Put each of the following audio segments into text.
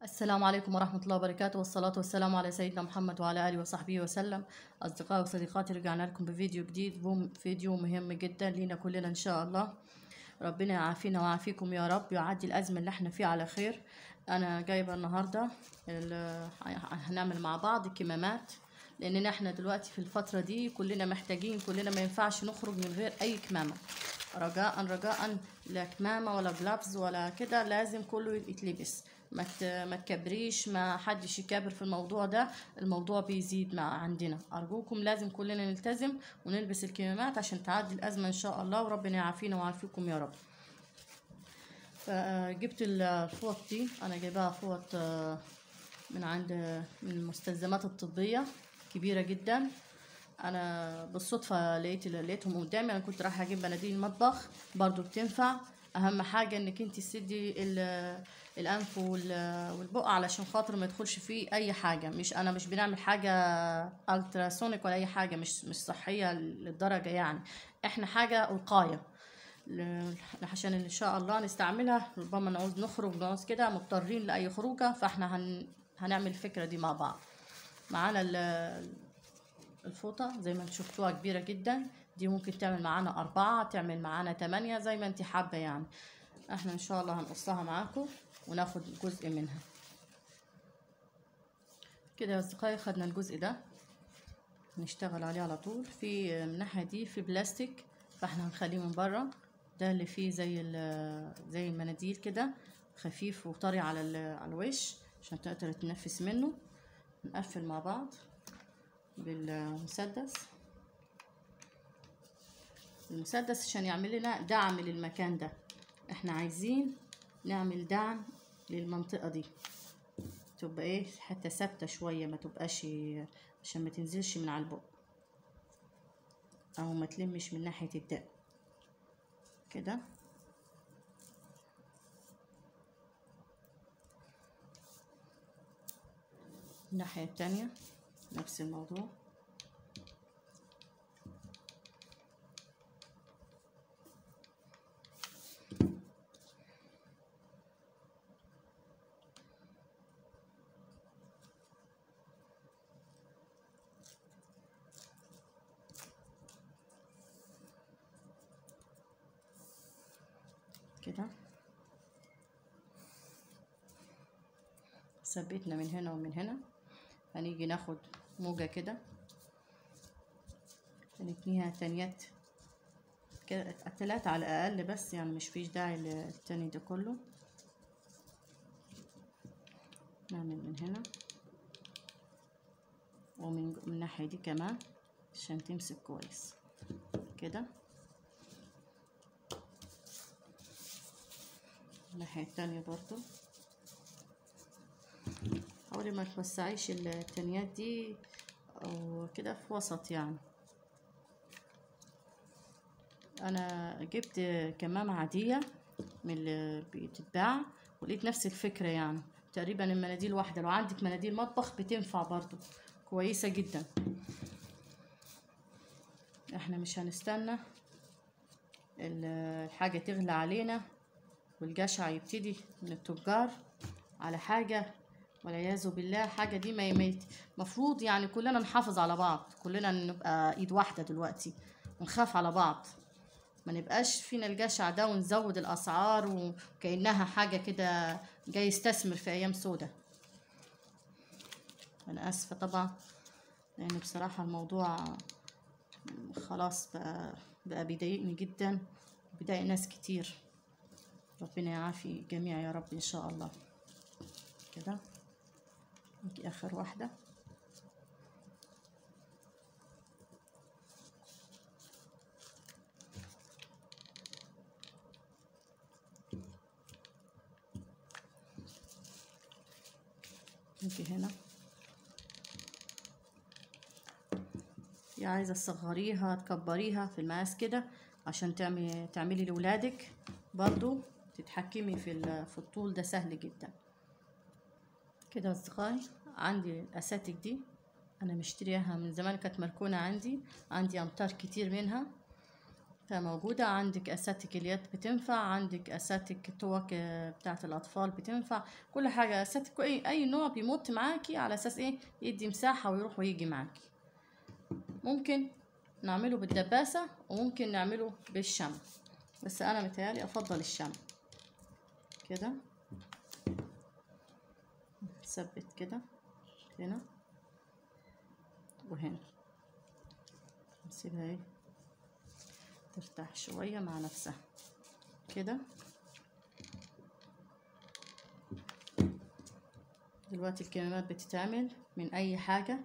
السلام عليكم ورحمة الله وبركاته والصلاة والسلام على سيدنا محمد وعلى آله وصحبه وسلم أصدقائي وصديقاتي رجعنا لكم بفيديو جديد بوم- فيديو مهم جدا لينا كلنا إن شاء الله ربنا يعافينا ويعافيكم يا رب ويعدي الأزمة اللي احنا فيها على خير أنا جايبة النهاردة ال- هنعمل مع بعض كمامات لأننا احنا دلوقتي في الفترة دي كلنا محتاجين كلنا ما ينفعش نخرج من غير أي كمامة رجاء رجاء لا كمامة ولا جلافز ولا كده لازم كله يتلبس ما ت- ما تكبريش ما حدش يكبر في الموضوع ده الموضوع بيزيد مع عندنا ارجوكم لازم كلنا نلتزم ونلبس الكمامات عشان تعدي الازمه ان شاء الله وربنا يعافينا ويعافيكم يا رب فجبت الفوط دي انا جايباها فوط آه، من عند من المستلزمات الطبيه كبيره جدا انا بالصدفه لقيت لقيتهم قدامي انا كنت رايحه اجيب مناديل المطبخ برضو بتنفع اهم حاجه انك انت تسدي ال- الانف وال- والبق علشان خاطر ما يدخلش فيه اي حاجه مش انا مش بنعمل حاجه التراسونيك ولا اي حاجه مش مش صحيه للدرجه يعني احنا حاجه وقايه ل- عشان ان شاء الله نستعملها ربما نعوز نخرج نعوز كده مضطرين لاي خروجه فاحنا هن... هنعمل الفكره دي مع بعض معانا ال- الفوطة زي ما انتوا شفتوها كبيرة جدا دي ممكن تعمل معانا أربعة تعمل معانا تمانية زي ما انت حابة يعني احنا ان شاء الله هنقصها معاكم وناخد جزء منها كده يا أصدقائي خدنا الجزء ده نشتغل عليه على طول في من الناحية دي في بلاستيك فاحنا هنخليه من بره ده اللي فيه زي ال- زي المناديل كده خفيف وطري على ال- على الوش عشان تقدر تنفس منه نقفل مع بعض بالمسدس المسدس عشان يعمل لنا دعم للمكان ده احنا عايزين نعمل دعم للمنطقة دي تبقى ايه حتى ثابتة شوية ما تبقاش عشان ما تنزلش من على البق او ما تلمش من ناحية الدق كده الناحية التانية نفس الموضوع كده ثبتنا من هنا ومن هنا هنيجي ناخد موجة كده هنتنيها تانيات كده تلاتة على الأقل بس يعني مش فيش داعي للتاني ده كله نعمل من هنا ومن من الناحية دي كمان عشان تمسك كويس كده الناحية التانية برضو حاولي ما توسعيش التانيات دي او كده في وسط يعني انا جبت كمامة عادية من اللي بتتباع ولقيت نفس الفكرة يعني تقريبا المناديل واحدة لو عندك مناديل مطبخ بتنفع برضو كويسة جدا احنا مش هنستنى ال- الحاجة تغلى علينا والجشع يبتدي من التجار على حاجة والعياذ بالله حاجة دي ما يميت مفروض يعني كلنا نحافظ على بعض كلنا نبقى ايد واحدة دلوقتي ونخاف على بعض ما نبقاش فينا الجشع ده ونزود الاسعار وكأنها حاجة كده جاي يستثمر في ايام سودة انا اسفة طبعا لان بصراحة الموضوع خلاص بقى بقى بيضايقني جدا بيضايق ناس كتير ربنا يعافي الجميع يا رب ان شاء الله كده نجي اخر واحدة نجي هنا يا عايزة تصغريها تكبريها في المقاس كده عشان تعملي تعملي لولادك برضو تتحكمي في ال- في الطول ده سهل جدا كده يا اصدقائي عندي الاساتك دي انا مشتريها من زمان كانت مركونة عندي عندي امتار كتير منها فموجودة عندك أساتك اليد بتنفع عندك أساتك التوك آه، بتاعة الأطفال بتنفع كل حاجة أساتك أي, أي نوع بيمط معاكي على أساس إيه يدي مساحة ويروح ويجي معاكي ممكن نعمله بالدباسة وممكن نعمله بالشمع بس أنا متهيألي أفضل الشمع كده ثبت كده هنا وهنا نسيبها ايه ترتاح شوية مع نفسها كده دلوقتي الكمامات بتتعمل من أي حاجة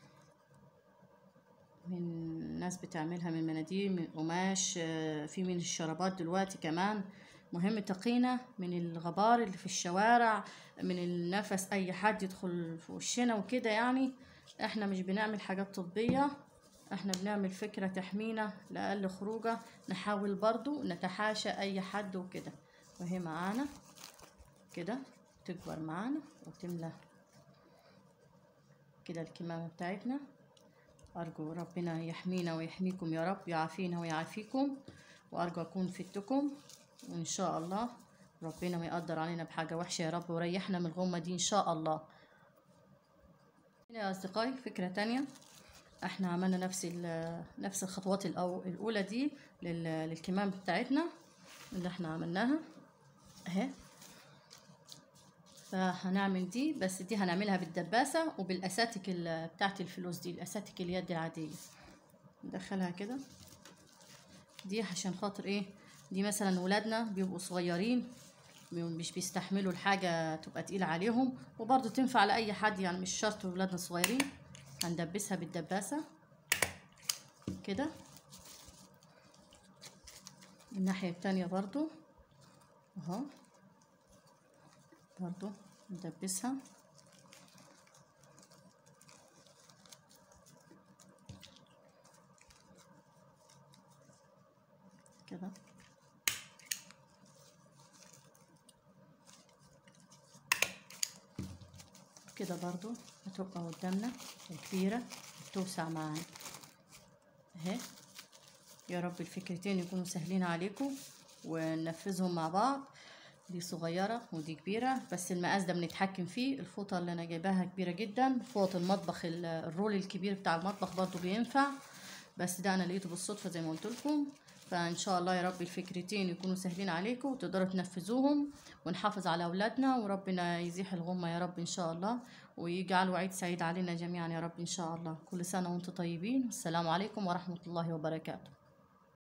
من ناس بتعملها من مناديل من قماش آه، في من الشرابات دلوقتي كمان مهم تقينا من الغبار اللي في الشوارع من النفس اي حد يدخل في وشنا وكده يعني احنا مش بنعمل حاجات طبية احنا بنعمل فكرة تحمينا لأقل خروجة نحاول برضو نتحاشى اي حد وكده وهي معانا كده تكبر معانا وتملى كده الكمامة بتاعتنا أرجو ربنا يحمينا ويحميكم يا رب يعافينا ويعافيكم وأرجو أكون فدتكم وإن شاء الله ربنا ما يقدر علينا بحاجة وحشة يا رب وريحنا من الغمة دي إن شاء الله هنا يا أصدقائي فكرة تانية احنا عملنا نفس ال- نفس الخطوات الأو- الأولى دي لل- للكمام بتاعتنا اللي احنا عملناها اهي فهنعمل دي بس دي هنعملها بالدباسة وبالأساتك ال- بتاعت الفلوس دي الأساتك اليد العادية ندخلها كده دي عشان خاطر ايه دي مثلا ولادنا بيبقوا صغيرين مش بيستحملوا الحاجة تبقى تقيلة عليهم وبرضه تنفع لأي حد يعني مش شرط ولادنا صغيرين هندبسها بالدباسة كده الناحية التانية برضو اهو برضو ندبسها كده كده برضو هتبقى قدامنا كبيرة توسع معانا اهي يا رب الفكرتين يكونوا سهلين عليكم وننفذهم مع بعض دي صغيرة ودي كبيرة بس المقاس ده بنتحكم فيه الفوطة اللي انا جايباها كبيرة جدا فوط المطبخ ال- الرول الكبير بتاع المطبخ برضو بينفع بس ده انا لقيته بالصدفة زي ما قلت لكم فان شاء الله يا رب الفكرتين يكونوا سهلين عليكم وتقدروا تنفذوهم ونحافظ على اولادنا وربنا يزيح الغمة يا رب ان شاء الله ويجعله عيد سعيد علينا جميعا يا رب ان شاء الله كل سنة وانتم طيبين السلام عليكم ورحمة الله وبركاته